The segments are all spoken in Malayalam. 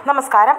നമസ്കാരം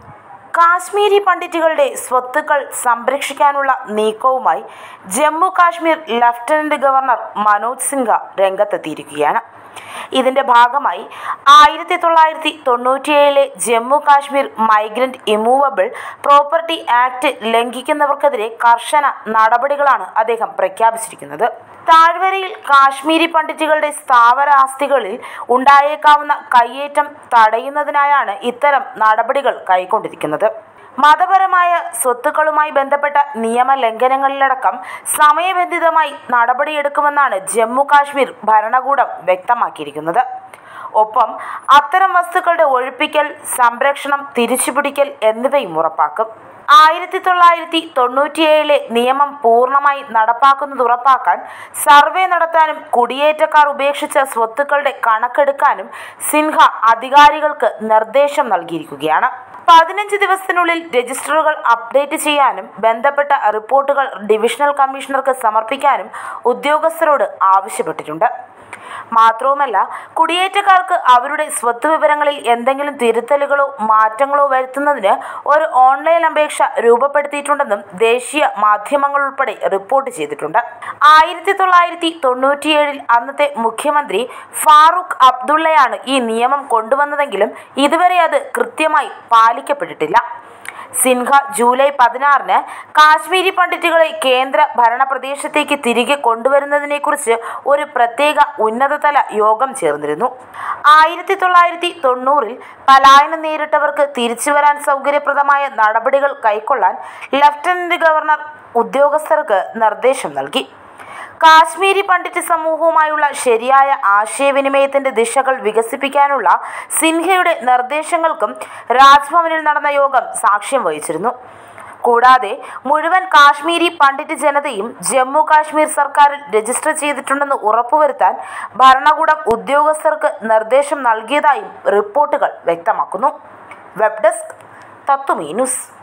കാശ്മീരി പണ്ഡിറ്റുകളുടെ സ്വത്തുക്കൾ സംരക്ഷിക്കാനുള്ള നീക്കവുമായി ജമ്മു കാശ്മീർ ലഫ്റ്റനന്റ് ഗവർണർ മനോജ് സിൻഹ രംഗത്തെത്തിയിരിക്കുകയാണ് ഇതിന്റെ ഭാഗമായി ആയിരത്തി തൊള്ളായിരത്തി തൊണ്ണൂറ്റിയേഴിലെ Jammu Kashmir migrant immovable property act ലംഘിക്കുന്നവർക്കെതിരെ കർശന നടപടികളാണ് അദ്ദേഹം പ്രഖ്യാപിച്ചിരിക്കുന്നത് താഴ്വരയിൽ കാശ്മീരി പണ്ഡിറ്റുകളുടെ സ്ഥാവര ആസ്തികളിൽ ഉണ്ടായേക്കാവുന്ന കയ്യേറ്റം തടയുന്നതിനായാണ് ഇത്തരം നടപടികൾ കൈക്കൊണ്ടിരിക്കുന്നത് മതപരമായ സ്വത്തുക്കളുമായി ബന്ധപ്പെട്ട നിയമലംഘനങ്ങളിലടക്കം സമയബന്ധിതമായി നടപടിയെടുക്കുമെന്നാണ് ജമ്മു കാശ്മീർ ഭരണകൂടം വ്യക്തമാക്കിയിരിക്കുന്നത് ഒപ്പം അത്തരം വസ്തുക്കളുടെ ഒഴിപ്പിക്കൽ സംരക്ഷണം തിരിച്ചുപിടിക്കൽ എന്നിവയും ഉറപ്പാക്കും ആയിരത്തി തൊള്ളായിരത്തി തൊണ്ണൂറ്റിയേഴിലെ നിയമം പൂർണ്ണമായി നടപ്പാക്കുന്നത് ഉറപ്പാക്കാൻ സർവേ നടത്താനും കുടിയേറ്റക്കാർ ഉപേക്ഷിച്ച സ്വത്തുക്കളുടെ കണക്കെടുക്കാനും സിൻഹ അധികാരികൾക്ക് നിർദ്ദേശം നൽകിയിരിക്കുകയാണ് പതിനഞ്ച് ദിവസത്തിനുള്ളിൽ രജിസ്റ്ററുകൾ അപ്ഡേറ്റ് ചെയ്യാനും ബന്ധപ്പെട്ട റിപ്പോർട്ടുകൾ ഡിവിഷണൽ കമ്മീഷണർക്ക് സമർപ്പിക്കാനും ഉദ്യോഗസ്ഥരോട് ആവശ്യപ്പെട്ടിട്ടുണ്ട് മാത്രവുമല്ല കുടിയേറ്റക്കാർക്ക് അവരുടെ സ്വത്ത് വിവരങ്ങളിൽ എന്തെങ്കിലും തിരുത്തലുകളോ മാറ്റങ്ങളോ വരുത്തുന്നതിന് ഒരു ഓൺലൈൻ അപേക്ഷ രൂപപ്പെടുത്തിയിട്ടുണ്ടെന്നും ദേശീയ മാധ്യമങ്ങൾ ഉൾപ്പെടെ റിപ്പോർട്ട് ചെയ്തിട്ടുണ്ട് ആയിരത്തി തൊള്ളായിരത്തി തൊണ്ണൂറ്റിയേഴിൽ അന്നത്തെ മുഖ്യമന്ത്രി ഫാറൂഖ് അബ്ദുള്ളയാണ് ഈ നിയമം കൊണ്ടുവന്നതെങ്കിലും ഇതുവരെ അത് കൃത്യമായി പാലിക്കപ്പെട്ടിട്ടില്ല സിൻഹ ജൂലൈ പതിനാറിന് കാശ്മീരി പണ്ഡിറ്റുകളെ കേന്ദ്ര ഭരണപ്രദേശത്തേക്ക് തിരികെ കൊണ്ടുവരുന്നതിനെക്കുറിച്ച് ഒരു പ്രത്യേക ഉന്നതതല യോഗം ചേർന്നിരുന്നു ആയിരത്തി തൊള്ളായിരത്തി തൊണ്ണൂറിൽ പലായനം നേരിട്ടവർക്ക് തിരിച്ചു വരാൻ സൗകര്യപ്രദമായ നടപടികൾ കൈക്കൊള്ളാൻ ലഫ്റ്റനന്റ് ഗവർണർ ഉദ്യോഗസ്ഥർക്ക് നിർദ്ദേശം നൽകി കാശ്മീരി പണ്ഡിറ്റ് സമൂഹവുമായുള്ള ശരിയായ ആശയവിനിമയത്തിന്റെ ദിശകൾ വികസിപ്പിക്കാനുള്ള സിൻഹയുടെ നിർദ്ദേശങ്ങൾക്കും രാജ്ഭവനിൽ നടന്ന യോഗം സാക്ഷ്യം വഹിച്ചിരുന്നു കൂടാതെ മുഴുവൻ കാശ്മീരി പണ്ഡിറ്റ് ജനതയും ജമ്മു കാശ്മീർ സർക്കാരിൽ രജിസ്റ്റർ ചെയ്തിട്ടുണ്ടെന്ന് ഉറപ്പുവരുത്താൻ ഭരണകൂടം ഉദ്യോഗസ്ഥർക്ക് നിർദ്ദേശം നൽകിയതായും റിപ്പോർട്ടുകൾ വ്യക്തമാക്കുന്നു വെബ് ഡെസ്ക് തത്തുമീ ന്യൂസ്